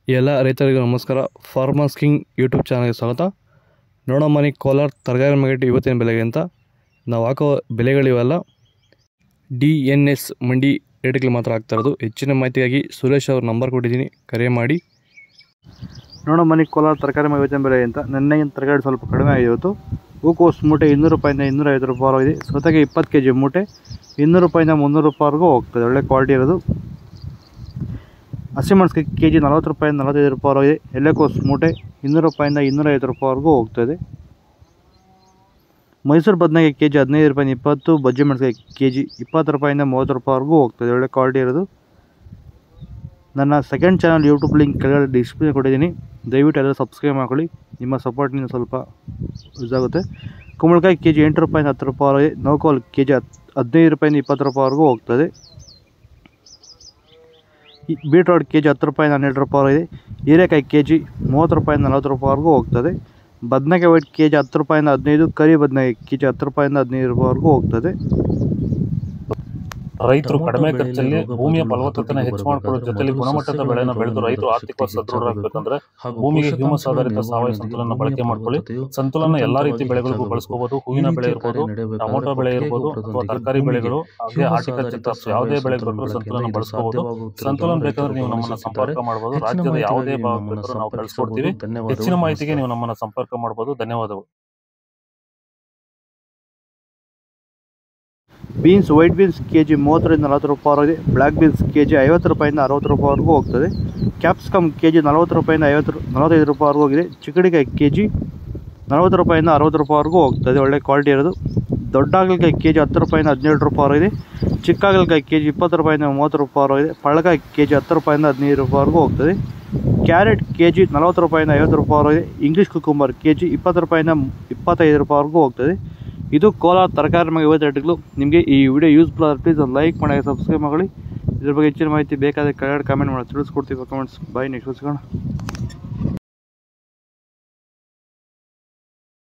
ಎಲ್ಲ ರೈತರಿಗೂ ನಮಸ್ಕಾರ ಫಾರ್ಮರ್ಸ್ ಕಿಂಗ್ ಯೂಟ್ಯೂಬ್ ಚಾನಲ್ಗೆ ಸ್ವಾಗತ ನೋಡೋ ಮನೆ ಕೋಲಾರ ತರಕಾರಿ ಮಾರ್ಕೆಟ್ ಇವತ್ತಿನ ಬೆಲೆಗೆ ಅಂತ ನಾವು ಹಾಕೋ ಬೆಲೆಗಳಿವೆಲ್ಲ ಡಿ ಎನ್ ಎಸ್ ಮಂಡಿ ರೇಟ್ಗಳು ಮಾತ್ರ ಆಗ್ತಾ ಇರೋದು ಹೆಚ್ಚಿನ ಮಾಹಿತಿಗಾಗಿ ಸುರೇಶ್ ಅವ್ರ ನಂಬರ್ ಕೊಟ್ಟಿದ್ದೀನಿ ಕರೆ ಮಾಡಿ ನೋಡೋ ಮನೆ ಕೋಲಾರ ತರಕಾರಿ ಮಾರ್ಕೆಟ್ ಇವತ್ತಿನ ಬೆಲೆ ಅಂತ ನೆನ್ನೆ ತರಕಾರಿ ಸ್ವಲ್ಪ ಕಡಿಮೆ ಆಗಿದೆ ಇವತ್ತು ಹೂಕೋಸು ಮೂಟೆ ಇನ್ನೂರು ರೂಪಾಯಿಂದ ಇನ್ನೂರ ಐವತ್ತು ರೂಪಾಯಿ ಇದೆ ಸೌತೆಗೆ ಇಪ್ಪತ್ತು ಕೆ ಜಿ ಮೂಟೆ ಇನ್ನೂರು ರೂಪಾಯಿಂದ ಮುನ್ನೂರು ರೂಪಾಯಿವರೆಗೂ ಹೋಗ್ತದೆ ಒಳ್ಳೆ ಕ್ವಾಲಿಟಿ ಇರೋದು ಹಸಿಮೆಣಸಿಗೆ ಕೆ ಜಿ ನಲ್ವತ್ತು ರೂಪಾಯಿಂದ ನಲವತ್ತೈದು ರೂಪಾಯಿವರೆಗಿದೆ ಎಲೆಕೋಸು ಮೂಟೆ ಇನ್ನೂರು ರೂಪಾಯಿಂದ ಇನ್ನೂರೈವತ್ತು ರೂಪಾಯಿವರೆಗೂ ಹೋಗ್ತದೆ ಮೈಸೂರು ಬದನೆಗೆ ಕೆ ಜಿ ಹದಿನೈದು ರೂಪಾಯಿಂದ ಇಪ್ಪತ್ತು ಬಜ್ಜಿ ಮೆಣಸಿಗೆ ಕೆ ಜಿ ಇಪ್ಪತ್ತು ರೂಪಾಯಿಂದ ಮೂವತ್ತು ರೂಪಾಯಿವರೆಗೂ ಹೋಗ್ತದೆ ಒಳ್ಳೆ ಕ್ವಾಲಿಟಿ ಇರೋದು ನನ್ನ ಸೆಕೆಂಡ್ ಚಾನಲ್ ಯೂಟ್ಯೂಬ್ ಲಿಂಕ್ ಕೆಳಗಡೆ ಡಿಸ್ಪ್ಲೇ ಕೊಟ್ಟಿದ್ದೀನಿ ದಯವಿಟ್ಟು ಎಲ್ಲರೂ ಸಬ್ಸ್ಕ್ರೈಬ್ ಮಾಡ್ಕೊಳ್ಳಿ ನಿಮ್ಮ ಸಪೋರ್ಟ್ನಿಂದ ಸ್ವಲ್ಪ ಯೂಸ್ ಆಗುತ್ತೆ ಕುಂಬಳಕಾಯಿ ಕೆ ಜಿ ಎಂಟು ರೂಪಾಯಿಂದ ಹತ್ತು ರೂಪಾಯಿ ನೋಕೋಲ್ ಕೆ ಜಿ ಹತ್ತು ಹದಿನೈದು ರೂಪಾಯಿಂದ ಇಪ್ಪತ್ತು ರೂಪಾಯಿವರೆಗೂ ಹೋಗ್ತದೆ ಈ ಬೀಟ್ರೋಟ್ ಕೆ ಜಿ ಹತ್ತು ರೂಪಾಯಿಂದ ಹನ್ನೆರಡು ರೂಪಾಯಿ ಇದೆ ಹೀರೆಕಾಯಿ ಕೆ ಜಿ ಮೂವತ್ತು ರೂಪಾಯಿಂದ ನಲ್ವತ್ತು ರೂಪಾಯಿವರೆಗೂ ಹೋಗ್ತದೆ ಬದನೆಕಾಯಿ ವೈಟ್ ಕೆ ಜಿ ಹತ್ತು ರೂಪಾಯಿಂದ ಹದಿನೈದು ಕರಿ ಬದನೆಕಾಯಿ ಕೆ ಜಿ ಹತ್ತು ರೂಪಾಯಿಂದ ಹದಿನೈದು ರೂಪಾಯಿವರೆಗೂ ಹೋಗ್ತದೆ ರೈತರು ಕಡಿಮೆ ಖರ್ಚಲ್ಲಿ ಭೂಮಿಯ ಫಲವತ್ತತೆನ ಹೆಚ್ಚು ಮಾಡ್ಕೊಳ್ಳೋ ಜೊತೆಲಿ ಗುಣಮಟ್ಟದ ಬೆಳೆನ ಬೆಳೆದು ರೈತರು ಆರ್ಥಿಕವಾಗಿ ಸದೃಢರಾಗಬೇಕಂದ್ರೆ ಭೂಮಿಗೆ ಹ್ಯೂಮಸ್ ಆಧಾರಿತ ಸಾವಯವ ಸಂತುಲನ ಬಳಕೆ ಮಾಡ್ಕೊಳ್ಳಿ ಸಂತುಲನ ಎಲ್ಲಾ ರೀತಿ ಬೆಳೆಗಳಿಗೂ ಬಳಸ್ಕೋಬಹುದು ಹೂವಿನ ಬೆಳೆ ಇರ್ಬೋದು ಟೊಮೊಟೊ ಬೆಳೆ ಇರ್ಬೋದು ಅಥವಾ ತರಕಾರಿ ಬೆಳೆಗಳು ಹಾಗೆ ಹಾರ್ಟಿಕಲ್ಚರ್ ಕ್ರಾಪ್ಸ್ ಯಾವುದೇ ಬೆಳೆ ಬೇಕಾದ್ರೂ ಸಂತುಲನ ಬಳಸ್ಕೋಬಹುದು ಸಂತುಲನ ಬೇಕಾದ್ರೆ ನೀವು ನಮ್ಮನ್ನ ಸಂಪರ್ಕ ಮಾಡಬಹುದು ರಾಜ್ಯದ ಯಾವುದೇ ಭಾಗ ಬೇಕಾದ್ರೂ ನಾವು ಕಳಿಸ್ಕೊಡ್ತೀವಿ ಹೆಚ್ಚಿನ ಮಾಹಿತಿಗೆ ನೀವು ನಮ್ಮನ್ನ ಸಂಪರ್ಕ ಮಾಡಬಹುದು ಧನ್ಯವಾದಗಳು beans white beans K G ಮೂವತ್ತರಿಂದ ನಲವತ್ತು ರೂಪಾಯಿ ಇದೆ ಬ್ಲ್ಯಾಕ್ ಬೀನ್ಸ್ ಕೆ ಜಿ ಐವತ್ತು ರೂಪಾಯಿಂದ ಅರವತ್ತು ರೂಪಾಯಿವರೆಗೂ ಹೋಗ್ತದೆ ಕ್ಯಾಪ್ಸಿಕಮ್ ಕೆ ಜಿ ನಲವತ್ತು ರೂಪಾಯಿಂದ ಐವತ್ತು ರೂ- ನಲವತ್ತೈದು ರೂಪಾಯಿವರೆಗೂ ಹೋಗಿದೆ ಚಿಕ್ಕಡಿಕಾಯಿ ಕೆ ಜಿ ನಲವತ್ತು ರೂಪಾಯಿಂದ ಅರವತ್ತು ರೂಪಾಯಿವರೆಗೂ ಹೋಗ್ತದೆ ಒಳ್ಳೆ ಕ್ವಾಲಿಟಿ ಇರೋದು ದೊಡ್ಡ ಹಾಗಲಕಾಯಿ ಕೆ ಜಿ ಹತ್ತು ರೂಪಾಯಿಂದ ಹದಿನೇಳು ರೂಪಾಯಿ ಇದೆ ಚಿಕ್ಕ ಹಾಗಲಕಾಯಿ ಕೆ ಜಿ ಇಪ್ಪತ್ತು ರೂಪಾಯಿಂದ ಮೂವತ್ತು ರೂಪಾಯಿ ಇದೆ ಪಳ್ಳಕಾಯಿ ಕೆ ಜಿ ಹತ್ತು ರೂಪಾಯಿಂದ ಹದಿನೈದು ರೂಪಾಯಿವರೆಗೂ ಹೋಗ್ತದೆ ಕ್ಯಾರೆಟ್ ಕೆ ಜಿ ನಲವತ್ತು ರೂಪಾಯಿಂದ ಐವತ್ತು ರೂಪಾಯಿ ಇದೆ ಇಂಗ್ಲೀಷ್ ಕುಕುಂಬರ್ ಕೆ ಜಿ ಇಪ್ಪತ್ತು ರೂಪಾಯಿಂದ ಇಪ್ಪತ್ತೈದು ರೂಪಾಯಿವರೆಗೂ ಹೋಗ್ತದೆ ಇದು ಕೋಲಾರ ತರಕಾರಿ ಮಗ ಇವತ್ತು ರೇಟ್ಗಳು ನಿಮಗೆ ಈ ವಿಡಿಯೋ ಯೂಸ್ಫುಲ್ ಆದರೆ ಪ್ಲೀಸ್ ಒಂದು ಲೈಕ್ ಮಾಡಿ ಸಬ್ಸ್ಕ್ರೈಬ್ ಮಾಡಿ ಇದ್ರ ಬಗ್ಗೆ ಹೆಚ್ಚಿನ ಮಾಹಿತಿ ಬೇಕಾದರೆ ಕೆಳಗಡೆ ಕಮೆಂಟ್ ಮಾಡಿ ತಿಳಿಸ್ಕೊಡ್ತೀವಿ ಕಮೆಂಟ್ಸ್ ಬಾಯ್ ನೆಕ್ಸ್ಟ್ ಸಿಗೋಣ